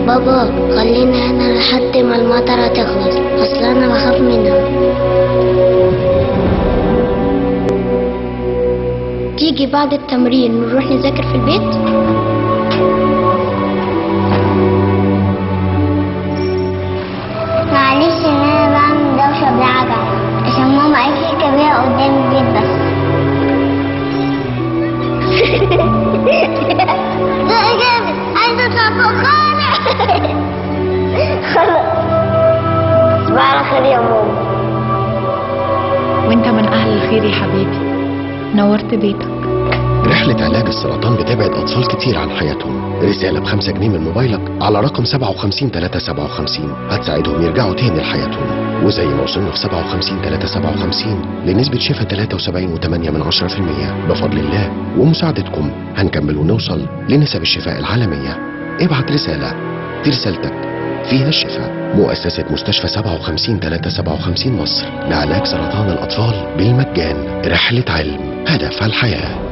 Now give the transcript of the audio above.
بابا خلينا هنا لحد ما المطرة تخلص اصل انا بخاف منها تيجي بعد التمرين نروح نذاكر في البيت معلش ان انا بعمل دوشة بالعجلة عشان ماما قالت لي كبيرة قدام البيت بس لا جامد عايزة اطلع فوق خالص خلاص تصبح على خير يا ماما وانت من اهل الخير يا حبيبي نورت بيتك رحلة علاج السرطان بتبعد أطفال كتير عن حياتهم رسالة بخمسة جنيه من موبايلك على رقم 57 357 هتساعدهم يرجعوا تاني لحياتهم وزي ما وصلنا في 57 357 لنسبة شفاء 73.8 من 10% بفضل الله ومساعدتكم هنكمل ونوصل لنسب الشفاء العالمية ابعت رسالة دي رسالتك فيها الشفاء مؤسسة مستشفى 57 357 مصر لعلاج سرطان الأطفال بالمجان رحلة علم هدفها الحياة